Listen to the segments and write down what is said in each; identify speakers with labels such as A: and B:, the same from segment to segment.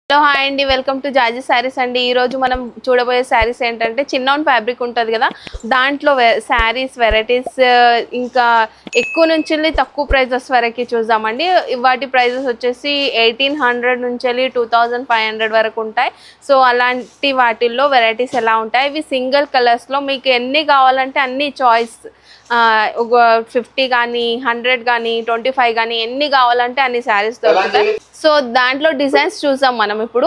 A: hello hi అండి welcome to Jaji Sarees అండి ఈ రోజు మనం చూడబోయే శారీస్ ఏంటంటే చిన్న ఫ్యాబ్రిక్ ఉంటుంది కదా దాంట్లో శారీస్ వెరైటీస్ ఇంకా ఎక్కువ నుంచి వెళ్ళి తక్కువ ప్రైజెస్ వరకు చూద్దామండి వాటి ప్రైజెస్ వచ్చేసి ఎయిటీన్ హండ్రెడ్ నుంచి వెళ్ళి టూ థౌజండ్ ఫైవ్ హండ్రెడ్ వరకు ఉంటాయి సో అలాంటి వాటిల్లో వెరైటీస్ ఎలా ఉంటాయి ఇవి సింగిల్ కలర్స్లో మీకు ఎన్ని కావాలంటే అన్ని చాయిస్ ఒక ఫిఫ్టీ కానీ హండ్రెడ్ కానీ ట్వంటీ ఫైవ్ కానీ ఎన్ని కావాలంటే అన్ని శారీస్ దొరుకుతాయి సో దాంట్లో డిజైన్స్ చూసాం మనం ఇప్పుడు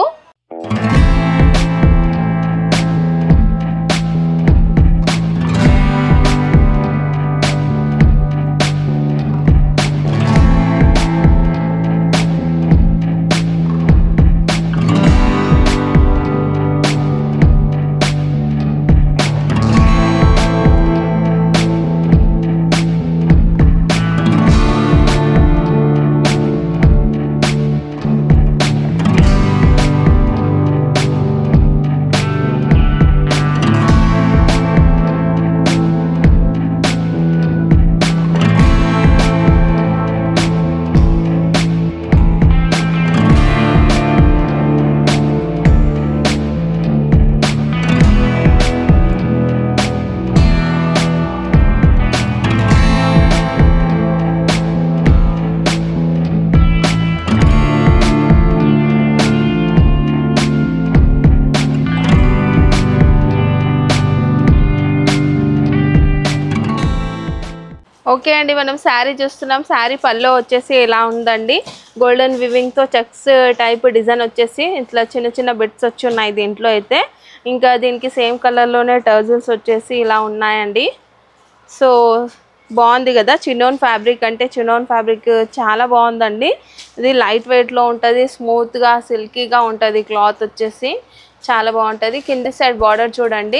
A: ఓకే అండి మనం శారీ చూస్తున్నాం శారీ పల్లో వచ్చేసి ఇలా ఉందండి గోల్డెన్ వివింగ్తో చెక్స్ టైప్ డిజైన్ వచ్చేసి ఇట్లా చిన్న చిన్న బిట్స్ వచ్చి ఉన్నాయి దీంట్లో అయితే ఇంకా దీనికి సేమ్ కలర్లోనే టర్జల్స్ వచ్చేసి ఇలా ఉన్నాయండి సో బాగుంది కదా చిన్నోన్ ఫ్యాబ్రిక్ అంటే చిన్నోన్ ఫ్యాబ్రిక్ చాలా బాగుందండి ఇది లైట్ వెయిట్లో ఉంటుంది స్మూత్గా సిల్కీగా ఉంటుంది క్లాత్ వచ్చేసి చాలా బాగుంటుంది కింది సైడ్ బార్డర్ చూడండి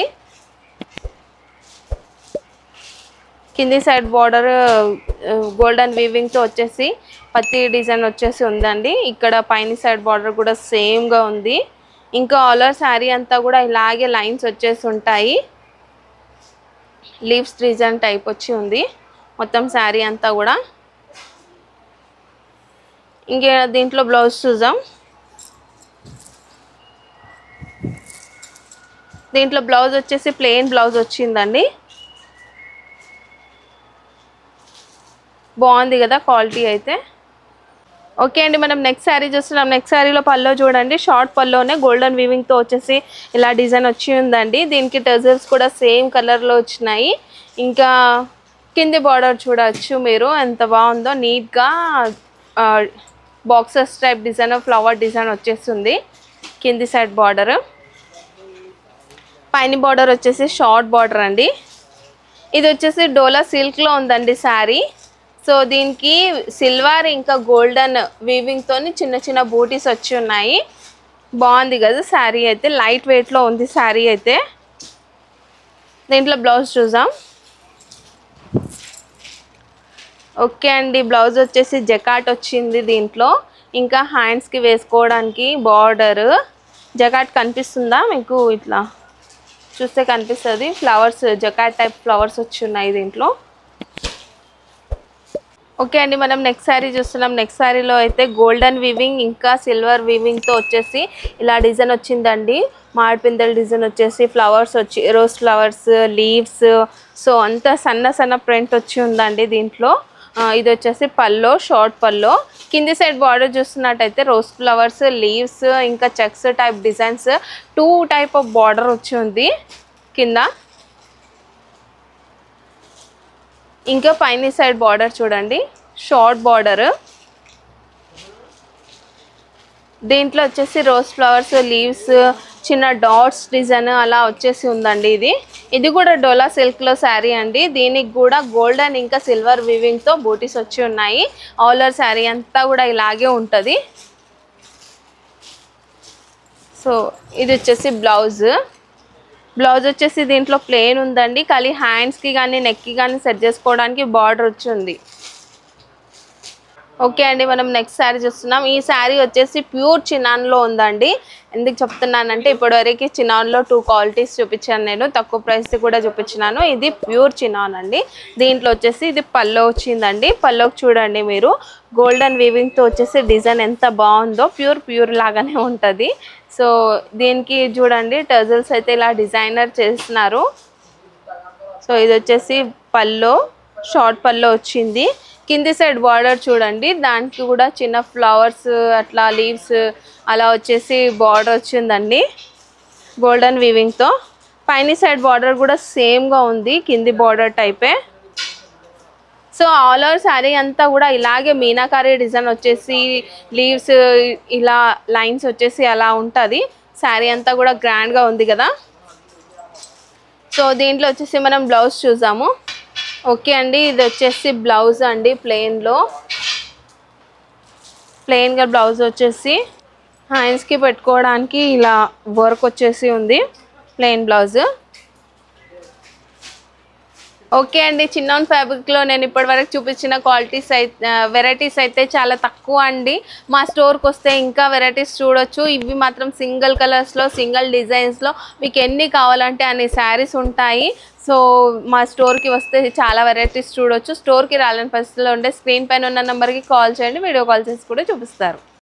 A: కింది సైడ్ బార్డర్ గోల్డెన్ వీవింగ్తో వచ్చేసి పత్తి డిజైన్ వచ్చేసి ఉందండి ఇక్కడ పైన సైడ్ బార్డర్ కూడా సేమ్గా ఉంది ఇంకా ఆల్ ఓవర్ శారీ అంతా కూడా ఇలాగే లైన్స్ వచ్చేసి ఉంటాయి లీవ్స్ డిజైన్ టైప్ వచ్చి ఉంది మొత్తం శారీ అంతా కూడా ఇంకే దీంట్లో బ్లౌజ్ చూద్దాం దీంట్లో బ్లౌజ్ వచ్చేసి ప్లెయిన్ బ్లౌజ్ వచ్చిందండి బాగుంది కదా క్వాలిటీ అయితే ఓకే అండి మనం నెక్స్ట్ శారీ చూస్తున్నాం నెక్స్ట్ శారీలో పల్లో చూడండి షార్ట్ పల్లోనే గోల్డెన్ వీవింగ్తో వచ్చేసి ఇలా డిజైన్ వచ్చి ఉందండి దీనికి టజల్స్ కూడా సేమ్ కలర్లో వచ్చినాయి ఇంకా కింది బార్డర్ చూడవచ్చు మీరు ఎంత బాగుందో నీట్గా boxes type design flower design వచ్చేస్తుంది కింది సైడ్ బార్డర్ పైన బార్డర్ వచ్చేసి షార్ట్ బార్డర్ అండి ఇది వచ్చేసి డోలా సిల్క్లో ఉందండి శారీ సో దీనికి సిల్వర్ ఇంకా గోల్డెన్ వీవింగ్తో చిన్న చిన్న బూటీస్ వచ్చి ఉన్నాయి బాగుంది కదా శారీ అయితే లైట్ వెయిట్లో ఉంది శారీ అయితే దీంట్లో బ్లౌజ్ చూద్దాం ఓకే అండి బ్లౌజ్ వచ్చేసి జకాట్ వచ్చింది దీంట్లో ఇంకా హ్యాండ్స్కి వేసుకోవడానికి బార్డర్ జకాట్ కనిపిస్తుందా మీకు ఇట్లా చూస్తే కనిపిస్తుంది ఫ్లవర్స్ జకాట్ టైప్ ఫ్లవర్స్ వచ్చి ఉన్నాయి దీంట్లో ఓకే అండి మనం నెక్స్ట్ శారీ చూస్తున్నాం నెక్స్ట్ శారీలో అయితే గోల్డెన్ వీవింగ్ ఇంకా సిల్వర్ వీవింగ్తో వచ్చేసి ఇలా డిజైన్ వచ్చిందండి మామిడిపిందల డిజైన్ వచ్చేసి ఫ్లవర్స్ వచ్చి రోజ్ ఫ్లవర్స్ లీవ్స్ సో అంతా సన్న సన్న ప్రింట్ వచ్చి ఉందండి దీంట్లో ఇది వచ్చేసి పల్లో షార్ట్ పల్లో కింది సైడ్ బార్డర్ చూస్తున్నట్టయితే రోజ్ ఫ్లవర్స్ లీవ్స్ ఇంకా checks type designs two type of border వచ్చి ఉంది కింద ఇంకా పైన సైడ్ బార్డర్ చూడండి షార్ట్ బార్డర్ దీంట్లో వచ్చేసి రోజ్ ఫ్లవర్స్ లీవ్స్ చిన్న డాట్స్ డిజైన్ అలా వచ్చేసి ఉందండి ఇది ఇది కూడా డోలా సిల్క్లో శారీ అండి దీనికి కూడా గోల్డెన్ ఇంకా సిల్వర్ వివింగ్తో బూటీస్ వచ్చి ఉన్నాయి ఆల్ ఓవర్ శారీ అంతా కూడా ఇలాగే ఉంటుంది సో ఇది వచ్చేసి బ్లౌజ్ బ్లౌజ్ వచ్చేసి దీంట్లో ప్లెయిన్ ఉందండి ఖాళీ హ్యాండ్స్కి కానీ నెక్కి కానీ సెట్ చేసుకోవడానికి బార్డర్ వచ్చి ఉంది ఓకే అండి మనం నెక్స్ట్ శారీ చూస్తున్నాం ఈ శారీ వచ్చేసి ప్యూర్ చినాన్లో ఉందండి ఎందుకు చెప్తున్నానంటే ఇప్పటివరకు చినాన్లో టూ క్వాలిటీస్ చూపించాను నేను తక్కువ ప్రైస్ కూడా చూపించినాను ఇది ప్యూర్ చినాన్ అండి దీంట్లో వచ్చేసి ఇది పల్లో వచ్చిందండి పల్లోకి చూడండి మీరు గోల్డెన్ వీవింగ్తో వచ్చేసి డిజైన్ ఎంత బాగుందో ప్యూర్ ప్యూర్ లాగానే ఉంటుంది సో దీనికి చూడండి టజల్స్ అయితే ఇలా డిజైనర్ చేస్తున్నారు సో ఇది వచ్చేసి పల్లో షార్ట్ పల్లో వచ్చింది కింది సైడ్ బార్డర్ చూడండి దానికి కూడా చిన్న ఫ్లవర్స్ అట్లా లీవ్స్ అలా వచ్చేసి బార్డర్ వచ్చిందండి గోల్డెన్ వీవింగ్తో పైన సైడ్ బార్డర్ కూడా సేమ్గా ఉంది కింది బార్డర్ టైపే సో ఆల్ ఓవర్ శారీ అంతా కూడా ఇలాగే మీనాకారి డిజైన్ వచ్చేసి లీవ్స్ ఇలా లైన్స్ వచ్చేసి అలా ఉంటుంది శారీ అంతా కూడా గ్రాండ్గా ఉంది కదా సో దీంట్లో వచ్చేసి మనం బ్లౌజ్ చూసాము ఓకే అండి ఇది వచ్చేసి బ్లౌజ్ అండి ప్లెయిన్లో ప్లెయిన్గా బ్లౌజ్ వచ్చేసి హ్యాండ్స్కి పెట్టుకోవడానికి ఇలా వర్క్ వచ్చేసి ఉంది ప్లెయిన్ బ్లౌజ్ ఓకే అండి చిన్న ఫ్యాబ్రిక్లో నేను ఇప్పటివరకు చూపించిన క్వాలిటీస్ అయితే వెరైటీస్ అయితే చాలా తక్కువ అండి మా స్టోర్కి వస్తే ఇంకా వెరైటీస్ చూడొచ్చు ఇవి మాత్రం సింగిల్ కలర్స్లో సింగిల్ డిజైన్స్లో మీకు ఎన్ని కావాలంటే అన్ని శారీస్ ఉంటాయి సో మా స్టోర్కి వస్తే చాలా వెరైటీస్ చూడొచ్చు స్టోర్కి రాలేని పరిస్థితిలో ఉంటే స్క్రీన్ పైన ఉన్న నెంబర్కి కాల్ చేయండి వీడియో కాల్ చేసి కూడా చూపిస్తారు